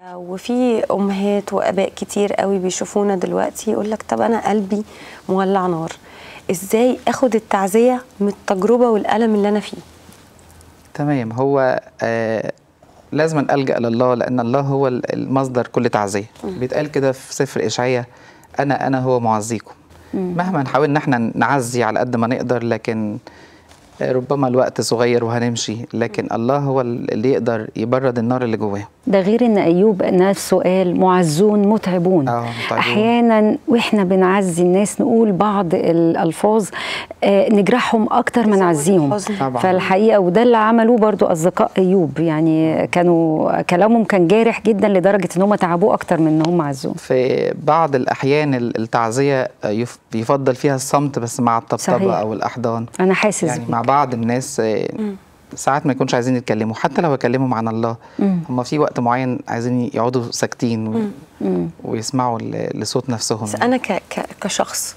وفي امهات واباء كتير قوي بيشوفونا دلوقتي يقول لك طب انا قلبي مولع نار ازاي اخد التعزيه من التجربه والالم اللي انا فيه تمام هو آه لازم ألجأ لله لأن الله هو المصدر كل تعزية بيتقال كده في سفر إشعياء أنا أنا هو معزيكم مهما نحاول إن احنا نعزي على قد ما نقدر لكن ربما الوقت صغير وهنمشي لكن الله هو اللي يقدر يبرد النار اللي جواه ده غير ان ايوب نفسه قال معزون متعبون آه، متعبون. احيانا واحنا بنعزي الناس نقول بعض الالفاظ آه، نجرحهم اكتر ما نعزيهم الحزن. طبعا. فالحقيقه وده اللي عملوه برضو اصدقاء ايوب يعني كانوا كلامهم كان جارح جدا لدرجه ان هم تعبوه اكتر من ان هم عزوه في بعض الأحيان ال- التعزية آه، يف- يفضل فيها الصمت بس مع صحيح. الطبطبة أو الأحضان انا حاسس يعني بيك. مع بعض الناس آه، ساعات ما يكونش عايزين يتكلموا حتى لو يكلموا عن الله مم. هم في وقت معين عايزين يقعدوا ساكتين و... مم. ويسمعوا ل- لصوت نفسهم بس انا ك... ك... كشخص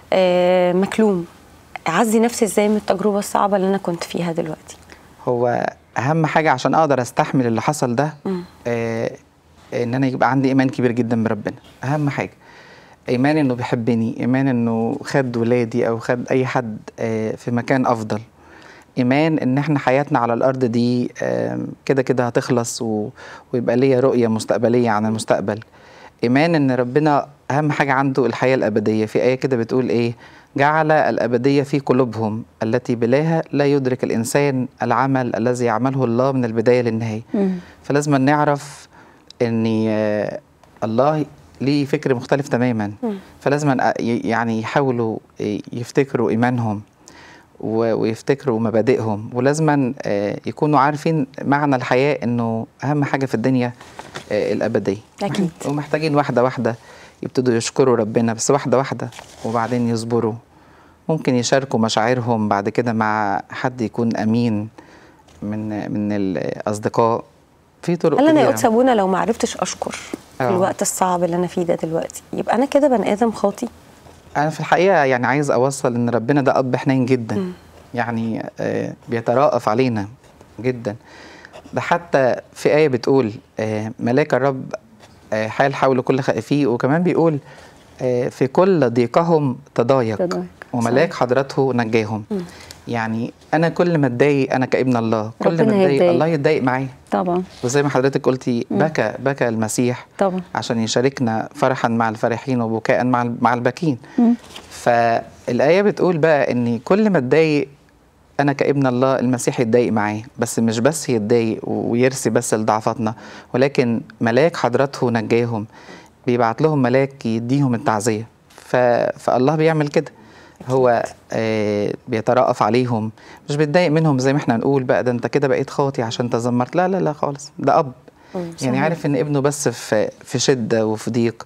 آه مكلوم اعزي نفسي ازاي من التجربه الصعبه اللي انا كنت فيها دلوقتي هو اهم حاجه عشان اقدر استحمل اللي حصل ده مم. آه ان انا يبقى عندي ايمان كبير جدا بربنا اهم حاجه ايمان انه بيحبني ايمان انه خد ولادي او خد اي حد آه في مكان افضل ايمان ان احنا حياتنا على الارض دي آه كده كده هتخلص و... ويبقى ليا رؤيه مستقبليه عن المستقبل ايمان ان ربنا اهم حاجه عنده الحياه الابديه في ايه كده بتقول ايه جعل الابديه في قلوبهم التي بلاها لا يدرك الانسان العمل الذي يعمله الله من البدايه للنهايه مم. فلازم نعرف ان آه، الله ليه فكر مختلف تماما فلازم أ- ي- يعني يحاولوا ي- يفتكروا ايمانهم و- ويفتكروا مبادئهم ولازم يكونوا عارفين معنى الحياه انه اهم حاجه في الدنيا آه، الابديه اكيد ومحتاجين واحده واحده يبتدوا يشكروا ربنا بس واحده واحده وبعدين يصبروا ممكن يشاركوا مشاعرهم بعد كده مع حد يكون امين من من الاصدقاء في طرق هل انا يا كتيرة. قدس ابونا لو ما عرفتش اشكر في آه. الوقت الصعب اللي انا فيه ده دلوقتي يبقى انا كده بني ادم خاطي انا في الحقيقه يعني عايز اوصل ان ربنا ده اب حنين جدا مم. يعني آه، بيترأف علينا جدا ده حتى في آية بتقول آه، ملاك الرب آه، حال حول كل خائفيه وكمان بيقول آه، في كل ضيقهم تضايق تضايق. وملاك حضرته نجاهم يعني انا كل ما اتضايق انا كابن الله كل ما ربنا اتضايق يتضايق. الله يتضايق معايا طبعا وزي ما حضرتك قلتي بكى بكى المسيح طبعا عشان يشاركنا فرحا مع الفرحين وبكاء مع ال- مع الباكين مم. فالآية بتقول بقى إن كل ما اتضايق أنا كابن الله المسيح يتضايق معاه بس مش بس يتضايق ويرسي بس لضعفاتنا ولكن ملاك حضرته نجاهم بيبعت لهم ملاك يديهم التعزية ف... فالله بيعمل كده هو آه بيترأف عليهم مش بيتضايق منهم زي ما احنا نقول بقى ده انت كده بقيت خاطي عشان تذمرت لا لا لا خالص ده أب يعني عارف ان ابنه بس في في شده وفي ضيق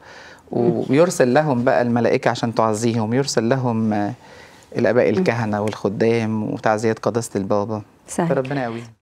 ويرسل لهم بقى الملائكه عشان تعزيهم يرسل لهم آه، الاباء الكهنه والخدام وتعزيه قداسه البابا صحيح فربنا يقويهم